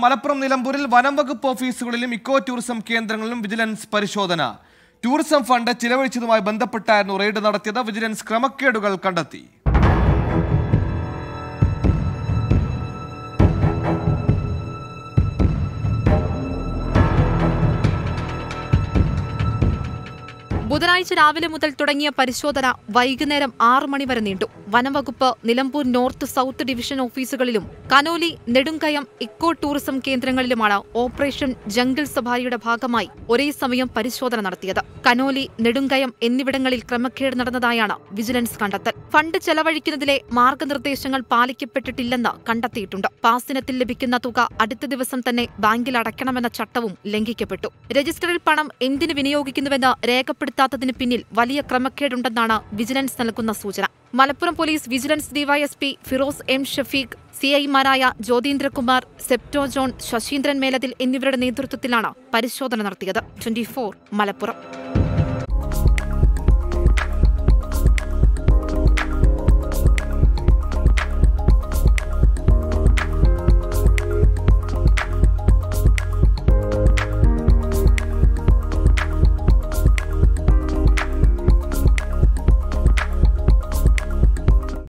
മലപ്പുറം നിലമ്പൂരിൽ വനം വകുപ്പ് ഓഫീസുകളിലും ഇക്കോ ടൂറിസം കേന്ദ്രങ്ങളിലും വിജിലൻസ് പരിശോധന ടൂറിസം ഫണ്ട് ചിലവഴിച്ചതുമായി ബന്ധപ്പെട്ടായിരുന്നു റെയ്ഡ് നടത്തിയത് വിജിലൻസ് ക്രമക്കേടുകൾ കണ്ടെത്തി ബുധനാഴ്ച രാവിലെ മുതൽ തുടങ്ങിയ പരിശോധന വൈകുന്നേരം ആറ് മണിവരെ നീണ്ടു വനംവകുപ്പ് നിലമ്പൂർ നോർത്ത് സൗത്ത് ഡിവിഷൻ ഓഫീസുകളിലും കനോലി നെടുങ്കയം ഇക്കോ ടൂറിസം കേന്ദ്രങ്ങളിലുമാണ് ഓപ്പറേഷൻ ജംഗിൾ സഫാരിയുടെ ഭാഗമായി ഒരേ സമയം പരിശോധന നടത്തിയത് കനോലി നെടുങ്കയം എന്നിവിടങ്ങളിൽ ക്രമക്കേട് നടന്നതായാണ് വിജിലൻസ് കണ്ടെത്തൽ ഫണ്ട് ചെലവഴിക്കുന്നതിലെ മാർഗനിർദ്ദേശങ്ങൾ പാലിക്കപ്പെട്ടിട്ടില്ലെന്ന് കണ്ടെത്തിയിട്ടുണ്ട് പാസിനത്തിൽ ലഭിക്കുന്ന തുക അടുത്ത ദിവസം തന്നെ ബാങ്കിൽ അടയ്ക്കണമെന്ന ചട്ടവും ലംഘിക്കപ്പെട്ടു രജിസ്റ്ററിൽ പണം എന്തിനു വിനിയോഗിക്കുന്നുവെന്ന് രേഖപ്പെടുത്താത്തതിന് പിന്നിൽ വലിയ ക്രമക്കേടുണ്ടെന്നാണ് വിജിലൻസ് നൽകുന്ന സൂചന Malappuram police vigilance DYSP Firoz M Shafeeq സിഐമാരായ ജ്യോതീന്ദ്രകുമാർ സെപ്റ്റോ ജോൺ ശശീന്ദ്രൻ മേലതിൽ എന്നിവരുടെ നേതൃത്വത്തിലാണ് പരിശോധന നടത്തിയത് ട്വന്റി മലപ്പുറം